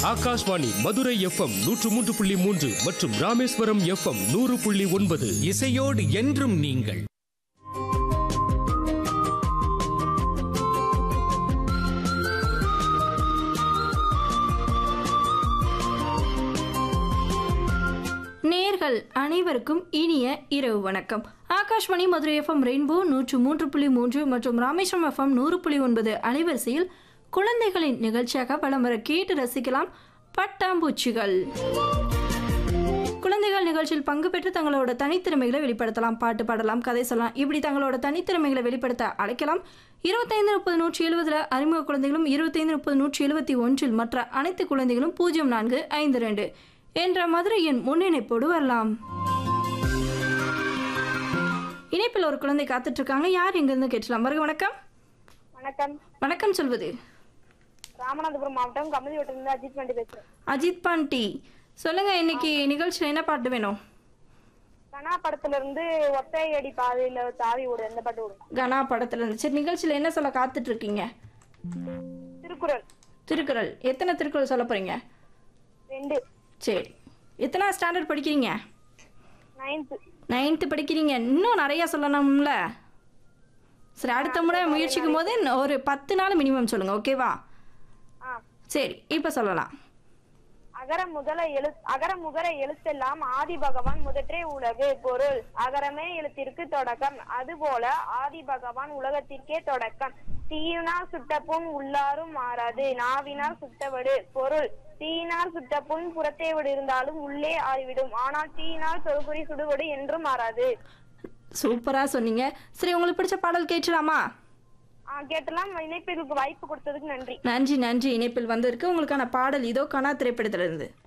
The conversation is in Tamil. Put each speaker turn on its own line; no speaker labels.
ஆகாஷ்வாணி மதுரை எஃப்எம் நூற்று மூன்று புள்ளி மூன்று மற்றும் ராமேஸ்வரம் எஃப்எம் நூறு புள்ளி ஒன்பது
இசையோடு என்றும் நீங்கள்
நேர்கள் அனைவருக்கும் இனிய இரவு வணக்கம் ஆகாஷ்வாணி மதுரை எஃப்எம் ரெயின்போ நூற்று மூன்று புள்ளி மூன்று மற்றும் ராமேஸ்வரம் எஃப்எம் நூறு புள்ளி ஒன்பது அலைவரிசையில் குழந்தைகளின் நிகழ்ச்சியாக வலம் வர கேட்டு ரசிக்கலாம் பட்டாம்பூச்சிகள் குழந்தைகள் நிகழ்ச்சியில் பங்கு பெற்று தங்களோட தனித்திறமைகளை வெளிப்படுத்தலாம் பாட்டு பாடலாம் கதை சொல்லலாம் இப்படி தங்களோட தனித்திறமைகளை வெளிப்படுத்த அழைக்கலாம் இருபத்தைந்து முப்பது நூற்றி எழுபதுல அறிமுக குழந்தைகளும் இருபத்தைந்து முப்பது நூற்றி எழுபத்தி ஒன்றில் மற்ற அனைத்து குழந்தைகளும் பூஜ்ஜியம் நான்கு ஐந்து ரெண்டு என்ற மதுரையின் முன்னிணைப்போடு வரலாம் இணைப்பில் ஒரு குழந்தை காத்துட்டு இருக்காங்க யார் இங்கிருந்து கேட்கலாம் வருக வணக்கம்
வணக்கம்
வணக்கம் சொல்வது
ராமநாதபுரம் மாவட்டம் கமதி வட்டத்திலிருந்து அஜித் பாண்டி பேசுறேன்
அஜித் பாண்டி சொல்லுங்க இன்னைக்கு நிகழ்ச்சியில் என்ன பாட்டு வேணும்
கனா படத்துல இருந்து ஒத்தையடி பாதையில தாவி ஓடு எந்த பாட்டு ஓடும்
கனா படத்துல இருந்து சரி நிகழ்ச்சியில் என்ன சொல்ல காத்துட்டு இருக்கீங்க
திருக்குறள்
திருக்குறள் எத்தனை திருக்குறள் சொல்ல போறீங்க
ரெண்டு
சரி எத்தனை ஸ்டாண்டர்ட் படிக்கிறீங்க
நைன்த்து
நைன்த்து படிக்கிறீங்க இன்னும் நிறைய சொல்லணும்ல சரி அடுத்த முறை முயற்சிக்கும் போது இன்னும் ஒரு பத்து நாள் மினிமம் சொல்லுங்க ஓகேவா
ஆ
சரி இப்போ சொல்லலாம்
அகர முதல எழு அகர முகர எழுத்தெல்லாம் ஆதி பகவான் முதற்றே உலகு பொருள் அகரமே எழுத்திற்கு தொடக்கம் அதுபோல ஆதி பகவான் உலகத்திற்கே தொடக்கம் தீயினால் சுட்ட புண் உள்ளாரும் மாறாது நாவினால் சுட்டவடு பொருள் தீயினால் சுட்ட புண் புறத்தே விடு இருந்தாலும் உள்ளே ஆறிவிடும் ஆனால் தீயினால் தொழுபுரி சுடுவடு என்றும் மாறாது
சூப்பராக சொன்னீங்க சரி உங்களுக்கு பிடிச்ச பாடல் கேட்டுலாமா
ஆ, கேட்டலாம் இணைப்பிற்கு வாய்ப்பு கொடுத்ததுக்கு நன்றி
நன்றி நன்றி இணைப்பில் வந்திருக்கு உங்களுக்கான பாடல் இதோ கனா திரைப்படத்திலிருந்து